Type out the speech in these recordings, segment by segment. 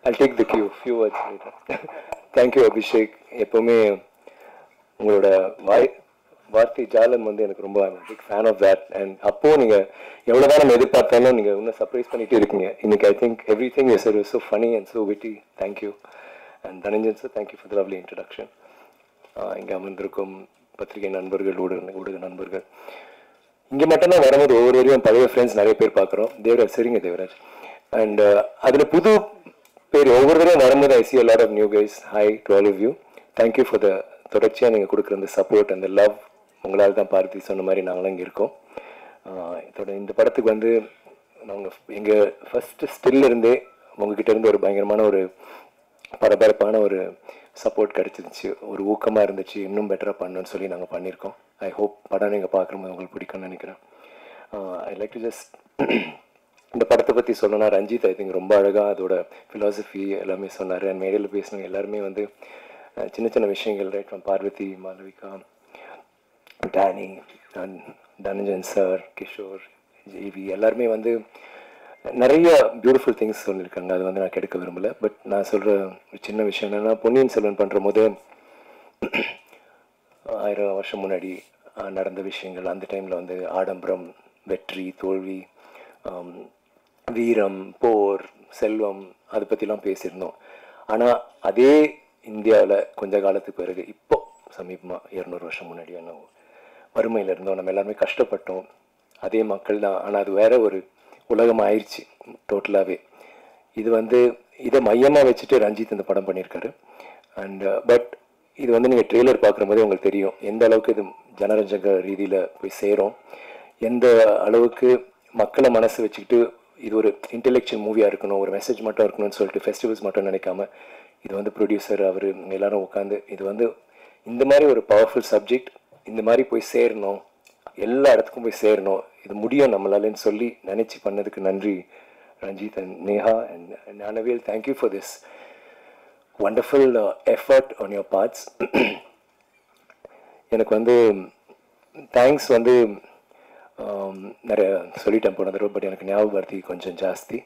I'll take the cue, few words later. Thank you, Abhishek எப்பவுமே உங்களோட வாய் வார்த்தை ஜாலம் வந்து எனக்கு ரொம்ப big fan of that and அப்போ நீங்க எவ்வளவுதான் நம்ம எதிர்பார்த்தாலும் நீங்க இன்னும் சர்ப்ரைஸ் பண்ணிட்டு இருக்கீங்க இன்னைக்கு I think everything is so funny and so witty thank you and Dhananjan sir thank you for the lovely introduction இங்கே அமர்ந்திருக்கும் பத்திரிகை நண்பர்கள் ஊடக ஊடக நண்பர்கள் இங்கே மட்டும்தான் வரும்போது ஒவ்வொருவரையும் பழைய ஃப்ரெண்ட்ஸ் நிறைய பேர் பார்க்குறோம் தேவராஜ் சரிங்க தேவராஜ் அண்ட் அதில் புது பேர் ஒவ்வொருவரையும் வரும்போது I see lot of new guys hi to all of you thank you for the தொடர்ச்சியாக நீங்கள் கொடுக்குற அந்த சப்போர்ட் அந்த லவ் உங்களால் தான் பார்த்தி சொன்ன மாதிரி நாங்களும் இங்கே இருக்கோம் ஆஹ் இதோட இந்த படத்துக்கு வந்து நாங்கள் எங்கள் ஃபஸ்ட்டு ஸ்டில் இருந்தே உங்ககிட்ட இருந்து ஒரு பயங்கரமான ஒரு பரபரப்பான ஒரு சப்போர்ட் கிடைச்சிருந்துச்சு ஒரு ஊக்கமாக இருந்துச்சு இன்னும் பெட்டராக பண்ணணும்னு சொல்லி நாங்கள் பண்ணியிருக்கோம் ஐ ஹோப் படம் நீங்கள் பார்க்கும்போது உங்களுக்கு பிடிக்கும்னு நினைக்கிறேன் ஐ லைக் டு ஜஸ்ட் இந்த படத்தை பற்றி சொல்லணும்னா ரஞ்சித் ஐ திங்க் ரொம்ப அழகாக அதோட ஃபிலாசபி எல்லாமே சொன்னார் அண்ட் மேடையில் பேசினவங்க எல்லாருமே வந்து அஹ், சின்ன சின்ன விஷயங்கள் right from Parvathy Malavika Danny and Dhananjan sir Kishore Jaivi எல்லாருமே வந்து நிறைய பியூட்டிஃபுல் திங்ஸ் சொல்லியிருக்காங்க அது வந்து நான் கெடுக்க விரும்பல பட் நான் சொல்கிற ஒரு சின்ன விஷயம் என்னன்னா பொன்னியின் செல்வன் பண்ணுற போது ஆயிரம் வருஷம் முன்னாடி அஹ், நடந்த விஷயங்கள் அந்த டைமில் வந்து ஆடம்பரம் வெற்றி தோல்வி ஆம், வீரம் போர் செல்வம் அதை பற்றிலாம் பேசியிருந்தோம் ஆனால் அதே இந்தியாவில் கொஞ்ச காலத்துக்கு பிறகு இப்போ சமீபமாக இரநூறு வருஷம் முன்னாடி என்ன வறுமையில் இருந்தோம் நம்ம எல்லாருமே கஷ்டப்பட்டோம் அதே மக்கள் தான் ஆனால் அது வேற ஒரு உலகம் ஆயிடுச்சு டோட்டலாகவே இது வந்து இதை மையமாக வச்சுட்டு ரஞ்சித் இந்த படம் பண்ணியிருக்காரு அண்ட் பட் இது வந்து நீங்கள் ட்ரெய்லர் பார்க்கும்போதே உங்களுக்கு தெரியும் எந்த அளவுக்கு இது ஜனரஞ்சக ரீதியில் போய் சேரும் எந்த அளவுக்கு மக்களை மனசு வச்சுக்கிட்டு இது ஒரு இன்டெலெக்சுவல் மூவியாக இருக்கணும் ஒரு மெசேஜ் மட்டும் இருக்கணும்னு சொல்லிட்டு ஃபெஸ்டிவல்ஸ் மட்டும் நினைக்காம இது வந்து ப்ரொடியூசர் அவர் எல்லாரும் உட்காந்து இது வந்து இந்த மாதிரி ஒரு பவர்ஃபுல் சப்ஜெக்ட் இந்த மாதிரி போய் சேரணும் எல்லா இடத்துக்கும் போய் சேரணும் இது முடியும் நம்மளாலன்னு சொல்லி நினச்சி பண்ணதுக்கு நன்றி Ranjith and Neha and Gnanavel thank you for this wonderful effort on your parts எனக்கு வந்து தேங்க்ஸ் வந்து ஆம், நிறைய சொல்லிட்டேன் போன தடவை பட் எனக்கு ஞாபகப்படுத்தி கொஞ்சம் ஜாஸ்தி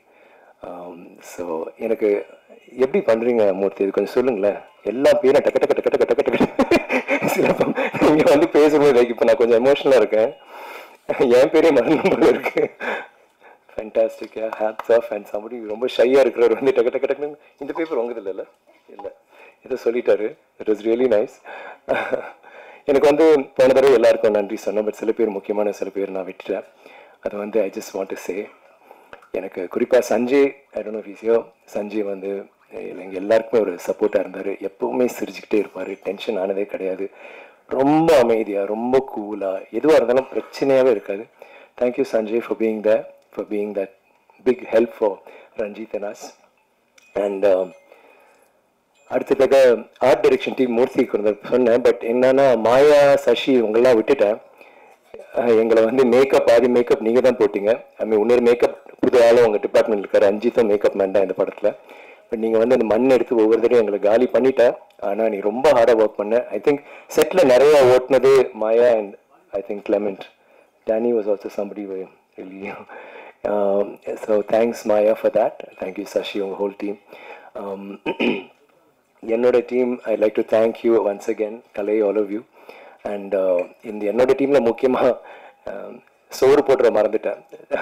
ஸோ எனக்கு எப்படி பண்ணுறீங்க மூர்த்தி இது கொஞ்சம் சொல்லுங்களேன் எல்லா பேரும் டக்கு டக்கு டக்கு டக்கு டக்கு டக்கு சிலப்போ நீங்கள் வந்து பேசும்போது like இப்போ நான் கொஞ்சம் எமோஷனலாக இருக்கேன் என் பேரே மறந்து போல இருக்கு fantastic hats off and somebody ரொம்ப ஷையாக இருக்கிறவர் வந்து டக்கு டக்கு டக்குன்னு இந்த பேப்பர் உங்கது இல்லைல்ல இல்லை இதை சொல்லிட்டாரு இட் வாஸ் ரியலி நைஸ் எனக்கு வந்து போன தடவை எல்லாருக்கும் நன்றி சொன்னேன் பட் சில பேர் முக்கியமான சில பேர் நான் விட்டுட்டேன் அது வந்து I just want to say எனக்கு குறிப்பாக Sanjay I don't know physio Sanjay வந்து எங்கள் எல்லாருக்குமே ஒரு சப்போர்ட்டாக இருந்தார் எப்பவுமே சிரிச்சுக்கிட்டே இருப்பார் டென்ஷன் ஆனதே கிடையாது ரொம்ப அமைதியாக ரொம்ப கூலாக எதுவாக இருந்தாலும் பிரச்சனையாகவே இருக்காது thank you Sanjay for being the for being that big help for Ranjith and as and அடுத்ததாக ஆர்ட் டைரக்ஷன் டீம் மூர்த்தி கொஞ்சம் சொன்னேன் பட் என்னன்னா மாயா சசி இவங்கெல்லாம் விட்டுட்டேன் அஹ் எங்களை வந்து மேக்கப் ஆதி மேக்கப் நீங்கள் தான் போட்டீங்க ஐ மீன் இன்னொரு மேக்கப் புது ஆளும் உங்கள் டிபார்ட்மெண்ட் இருக்காரு அஞ்சித்தும் மேக்கப் மேன் தான் இந்த படத்தில் பட் நீங்கள் வந்து அந்த மண் எடுத்து ஒவ்வொரு தடையும் எங்களை காலி பண்ணிட்ட ஆனால் நீ ரொம்ப ஹார்டாக ஒர்க் பண்ண ஐ திங்க் செட்டில் நிறைய ஓட்டுனது Maya and I think Clement Danny was also somebody really um, so thanks Maya for that thank you Sashi உங்க whole team um, என்னோட team I like to thank you once again Kalai all of you and இந்த என்னோட டீமில் முக்கியமாக சோறு போட்டுற மறந்துட்டேன்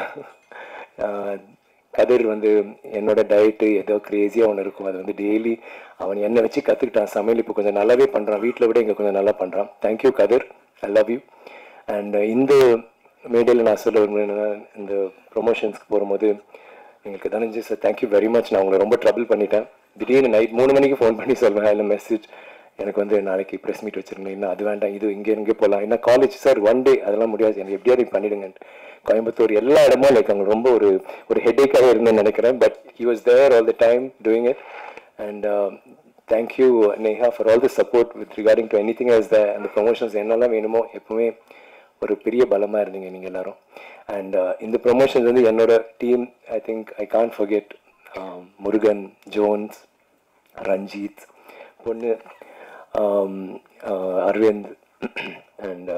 Uh, கதிர் வந்து என்னோட டயட்டு ஏதோ க்ரேஸியாக ஒன்று இருக்கும் அது வந்து டெய்லி அவன் என்னை வச்சு கற்றுக்கிட்டான் சமையல் இப்போ கொஞ்சம் நல்லாவே பண்ணுறான் வீட்டில் விட இங்கே கொஞ்சம் நல்லா பண்ணுறான் thank you Kathir I love you and இந்த மேடையில் நான் சொல்ல விரும்புகிறேன்னா இந்த ப்ரொமோஷன்ஸ்க்கு போகும்போது எங்களுக்கு Dhananju sir thank you very much நான் உங்களை ரொம்ப ட்ரபிள் பண்ணிட்டேன் திடீர்னு நைட் மூணு மணிக்கு ஃபோன் பண்ணி சொல்வேன் இல்லை மெசேஜ் எனக்கு வந்து நாளைக்கு ப்ரெஸ் மீட் வச்சிருந்தேன் இன்னும் அது வேண்டாம் இது இங்கே இங்கே போகலாம் என்ன காலேஜ் சார் ஒன் டே அதெல்லாம் முடியாது எனக்கு எப்படியாவது இது பண்ணிடுங்க கோயம்புத்தூர் எல்லா இடமும் லைக் அவங்க ரொம்ப ஒரு ஒரு ஹெட்டேக்காகவே இருந்தேன்னு நினைக்கிறேன் but he was there all the time doing it and thank you Neha for all the support with regarding to anything as the அந்த ப்ரொமோஷன்ஸ் என்னெல்லாம் வேணுமோ எப்பவுமே ஒரு பெரிய பலமாக இருந்தீங்க நீங்கள் எல்லாரும் அண்ட் இந்த ப்ரொமோஷன்ஸ் வந்து என்னோட team I think I can't forget Murugan Jones Ranjith பொண்ணு um, uh, Aravind and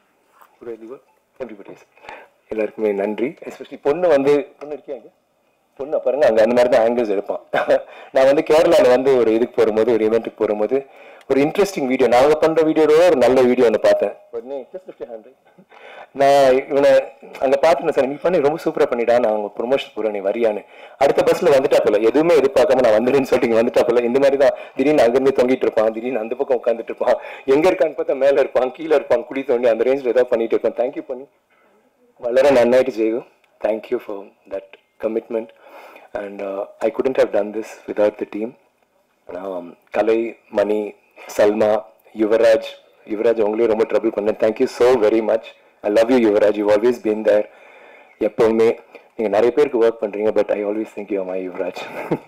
everybody's எல்லாருக்குமே நன்றி எஸ்பெஷலி பொண்ணு வந்து பொண்ணு இருக்கியாங்க பொண்ணு பாருங்க அங்க அந்த மாதிரி தான் ஆங்கிள்ஸ் எடுப்பான் நான் வந்து கேரளால வந்து ஒரு இதுக்கு போகும்போது ஒரு இவெண்ட்டுக்கு போகும்போது ஒரு இன்ட்ரெஸ்டிங் வீடியோ நாங்க பண்ற வீடியோட ஒரு நல்ல வீடியோ ஒன்று பார்த்தேன் உடனே just lift your hand, right? நான் இவனை அங்க பார்த்துட்டேன் சார் நீ பண்ணி ரொம்ப சூப்பரா பண்ணிடா நான் அவங்க ப்ரொமோஷன் போறேன் நீ வரியான்னு அடுத்த பஸ்ல வந்துட்டா போல எதுவுமே எதிர்பார்க்காம நான் வந்துடுன்னு சொல்லிட்டு இங்க வந்துட்டா போல இந்த மாதிரி தான் திடீர்னு அங்கிருந்து தொங்கிட்டு இருப்பான் திடீர்னு அந்த பக்கம் உட்காந்துட்டு இருப்பான் எங்க இருக்கான்னு பார்த்தா மேல இருப்பான் கீழே இருப்பான் குடி தோண்டி அந்த ரேஞ்சில் ஏதாவது பண்ணிட்டு இருப்பான் தேங்க்யூ பண்ணி വളരെ നന്നായിട്ട് ചെയ്തു thank you for that commitment and I couldn't have done this without the team Kalai Mani Salma Yuvaraj Yuvaraj உங்களையும் ரொம்ப ட்ரபிள் பண்ணேன் thank you so very much I love you Yuvaraj you always been there எப்பவுமே நீங்கள் நிறைய பேருக்கு ஒர்க் பண்ணுறீங்க but I always think you my Yuvaraj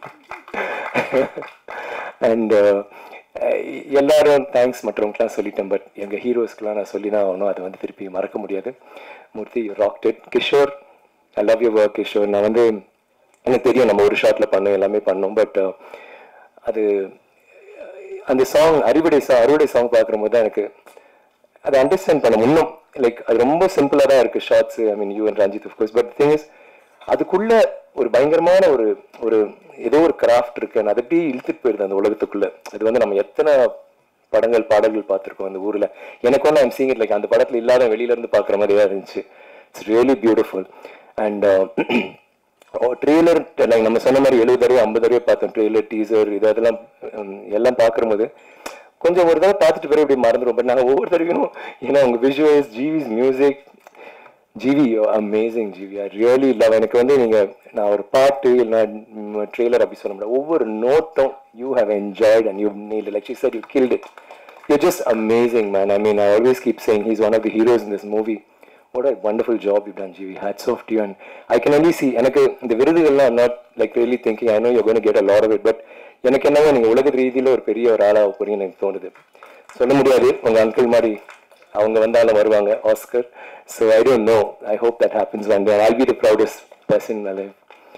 and எல்லாரும் thanks மற்றவங்களுக்குலாம் சொல்லிட்டேன் பட் எங்கள் ஹீரோஸ்க்குலாம் நான் சொல்லி தான் ஆகணும் அதை வந்து திருப்பி மறக்க முடியாது Murthy rocked Kishore I love you work Kishore நான் வந்து எனக்கு தெரியும் நம்ம ஒரு ஷாட்டில் பண்ணோம் எல்லாமே பண்ணோம் பட் அது அந்த சாங் அறுவடை சாங் அறுவடை சாங் பார்க்கும்போது தான் எனக்கு அதை அண்டர்ஸ்டாண்ட் பண்ண முன்னும் லைக் அது ரொம்ப சிம்பிளாக தான் இருக்குது shorts I mean you and Ranjith course but thing is அதுக்குள்ள ஒரு பயங்கரமான ஒரு ஒரு ஏதோ ஒரு கிராஃப்ட் இருக்கு அது அப்படியே இழுத்துட்டு போயிருது அந்த உலகத்துக்குள்ள அது வந்து நம்ம எத்தனை படங்கள் பாடல்கள் பார்த்துருக்கோம் அந்த ஊர்ல எனக்கு வந்து ஐம் சீங் இட் லைக் அந்த படத்துல இல்லாத வெளியில இருந்து பார்க்குற மாதிரியா இருந்துச்சு it's really beautiful and trailer like நம்ம சொன்ன மாதிரி எழுபது தடவை ஐம்பது தடவை பார்த்தோம் ட்ரெய்லர் டீசர் இது அதெல்லாம் உம், எல்லாம் பார்க்கும்போது கொஞ்சம் ஒரு தடவை பார்த்துட்டு பிறகு இப்படி மறந்துடும் பட் நாங்கள் ஒவ்வொரு தடவையும் ஏன்னா உங்க visuals GV's music GV amazing GV I really love எனக்கு வந்து நீங்க நான் ஒரு பாட்டு இல்லைனா ட்ரெய்லர் அப்படி சொல்ல முடியாது ஒவ்வொரு நோட்டும் you have enjoyed and you need like she said you killed it you're just amazing man i mean i always keep saying he's one of the heroes in this movie what a wonderful job you've done GV hats off to you and i can only see எனக்கு இந்த விருதுகள்லாம் not like really thinking i know you're going to get a lot of it but எனக்கு என்னவோ நீங்க உலக ரீதியில ஒரு பெரிய ஒரு ஆளாக போறீங்கன்னு எனக்கு தோணுது சொல்ல முடியாது உங்க அங்கிள் மாதிரி அவங்க வந்தாலும் வருவாங்க Oscar so I don't know I hope that happens one day I be the proudest person in my life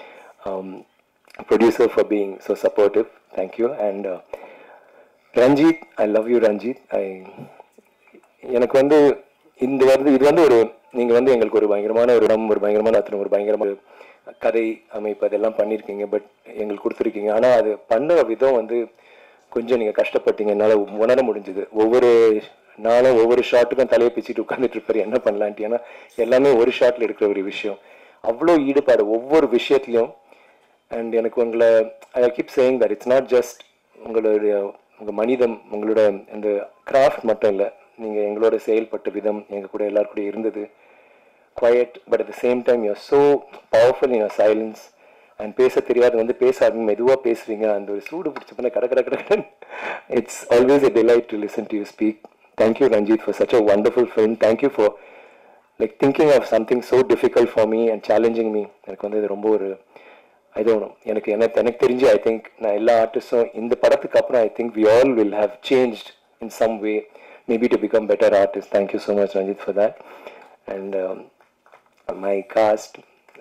producer for being so supportive thank you and Ranjith I love you Ranjith I எனக்கு வந்து இந்த வந்து இது வந்து ஒரு நீங்க வந்து எங்களுக்கு ஒரு பயங்கரமான ஒரு இடம் ஒரு பயங்கரமான அத்தனை ஒரு பயங்கரமான கதை அமைப்பு அதெல்லாம் பண்ணியிருக்கீங்க பட் எங்களுக்கு கொடுத்துருக்கீங்க ஆனா அது பண்ண விதம் வந்து கொஞ்சம் நீங்க கஷ்டப்பட்டீங்க என்னால உணர முடிஞ்சது ஒவ்வொரு நாளும் ஒவ்வொரு ஷாட்டுக்கும் தலையை பிச்சுட்டு உட்காந்துட்டு இருப்பாரு என்ன பண்ணலான்ட்டு ஏன்னா எல்லாமே ஒரு ஷாட்ல எடுக்கிற ஒரு விஷயம் அவ்வளோ ஈடுபாடு ஒவ்வொரு விஷயத்துலையும் அண்ட் எனக்கு உங்களை I keep saying that it's not just உங்களுடைய உங்கள் மனிதம் உங்களோட அந்த கிராஃப்ட் மட்டும் இல்லை நீங்கள் எங்களோட செயல்பட்ட விதம் எங்கள் கூட எல்லார் கூட இருந்தது quiet but at the same time you're so powerful in silence and பேச தெரியாது வந்து பேசாதீங்க மெதுவாக பேசுவீங்க அந்த ஒரு சூடு பிடிச்ச பண்ண கட கட கட it's always a delight to listen to you speak thank you Ranjith for such a wonderful film thank you for like thinking of something so difficult for me and challenging me எனக்கு வந்து இது ரொம்ப ஒரு ஐ டோன்ட் நோ எனக்கு எனக்கு எனக்கு தெரிஞ்சு ஐ திங்க் நான் எல்லா ஆர்டிஸ்டும் இந்த படத்துக்கு அப்புறம் I think we all will have changed in some way maybe to become better artist thank you so much Ranjith for that and my cast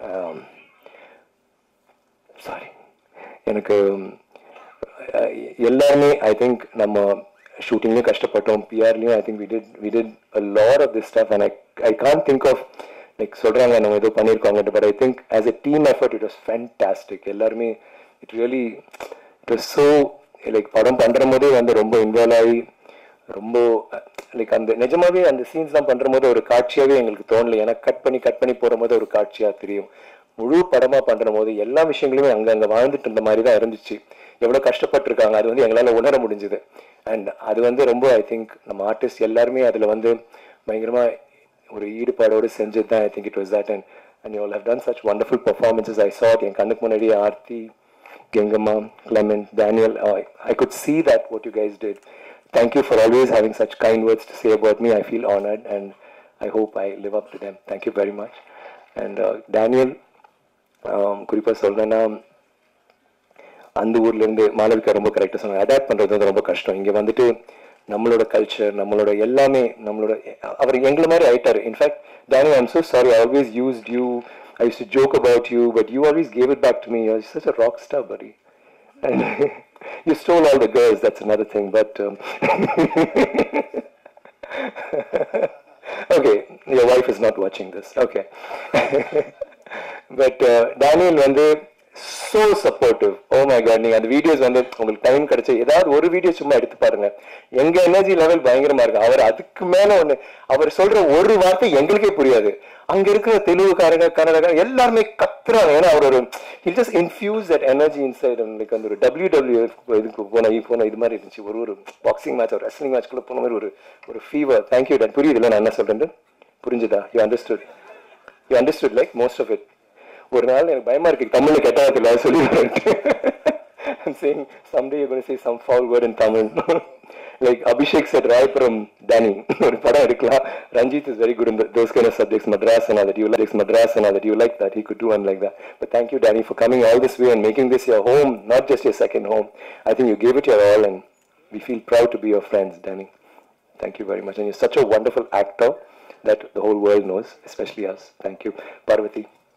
sorry எனக்கு அஹ், எல்லாருமே ஐ திங்க் நம்ம ஷூட்டிங்லேயும் கஷ்டப்பட்டோம் பிஆர்லையும் I think we did we did a lot of this stuff and I I can't think of like சொல்கிறாங்க நம்ம ஏதோ பண்ணியிருக்காங்க but I think as a team effort it was fantastic எல்லாருமே it really it was so like படம் பண்ணுற போதே வந்து ரொம்ப இன்வால்வ் ஆகி ரொம்ப லைக் அந்த நிஜமாவே அந்த சீன்ஸ்லாம் பண்ற போது ஒரு காட்சியாவே எங்களுக்கு தோணல ஏன்னா கட் பண்ணி கட் பண்ணி போற போது ஒரு காட்சியா தெரியும் முழு படமா பண்ற போது எல்லா விஷயங்களுமே அங்க அங்க வாழ்ந்துட்டு இருந்த மாதிரி தான் இருந்துச்சு எவ்வளவு கஷ்டப்பட்டிருக்காங்க அது வந்து எங்களால உணர முடிஞ்சது அண்ட் அது வந்து ரொம்ப ஐ திங்க் நம்ம ஆர்டிஸ்ட் எல்லாருமே அதுல வந்து பயங்கரமா ஒரு ஈடுபாடோடு செஞ்சது தான் I think it was that and and you have done such wonderful performances I sat என் கண்ணுக்கு முன்னாடி Aarthi Gengama, Clement, Daniel, uh, I could see that what you guys did. Thank you for always having such kind words to say about me. I feel honored and I hope I live up to them. Thank you very much. And uh, Daniel, um, குறிப்பாக சொல்றேன்னா அந்த ஊர்ல இருந்து மாளவிகா ரொம்ப கரெக்டாக சொன்னாங்க adapt பண்றது வந்து ரொம்ப கஷ்டம் இங்க வந்துட்டு நம்மளோட கல்ச்சர் நம்மளோட எல்லாமே நம்மளோட அவர் எங்களை மாதிரி ஆயிட்டாரு in fact Daniel I'm so sorry I always used you I used to joke about you but you always gave it back to me you're such a rock star buddy and you stole all the girls that's another thing but um, okay your wife is not watching this okay but uh, Daniel வந்து so supportive oh my God நீங்க அந்த videos வந்து உங்களுக்கு time கிடைச்ச ஏதாவது ஒரு video சும்மா எடுத்து பாருங்க எங்க எனர்ஜி லெவல் பயங்கரமா இருக்கு அவர் அதுக்கு மேல ஒண்ணு அவர் சொல்ற ஒரு வார்த்தை எங்களுக்கே புரியாது அங்க இருக்கிற தெலுங்குக்காரங்க கன்னடக்காரங்க எல்லாருமே கத்துறாங்க ஏன்னா அவர் ஒரு he just infuse that energy inside him like அந்த ஒரு டபிள்யூ டபிள்யூ இதுக்கு போன போன இது மாதிரி இருந்துச்சு ஒரு ஒரு பாக்ஸிங் மேட்ச் ஒரு ரெஸ்லிங் மேட்ச்க்குள்ள போன மாதிரி ஒரு ஒரு ஃபீவர் தேங்க்யூ டாட் புரியுதுல்ல நான் என்ன சொல்றேன் புரிஞ்சுதா you understood you understood like most of it ஒரு நாள் எனக்கு பயமா இருக்கு தமிழ்ல கெட்டாத்துல சொல்லி I'm saying someday you're going to say some foul word in Tamil. like Abhishek said, Raipuram Danny. ஒரு படம் எடுக்கலாம் Ranjit is very good in the, those kind of subjects, Madras and all that. You like Madras and all that. You like that. He could do one like that. But thank you, Danny, for coming all this way and making this your home, not just your second home. I think you gave it your all, and we feel proud to be your friends, Danny. Thank you very much. And you're such a wonderful actor that the whole world knows, especially us. Thank you. Parvati.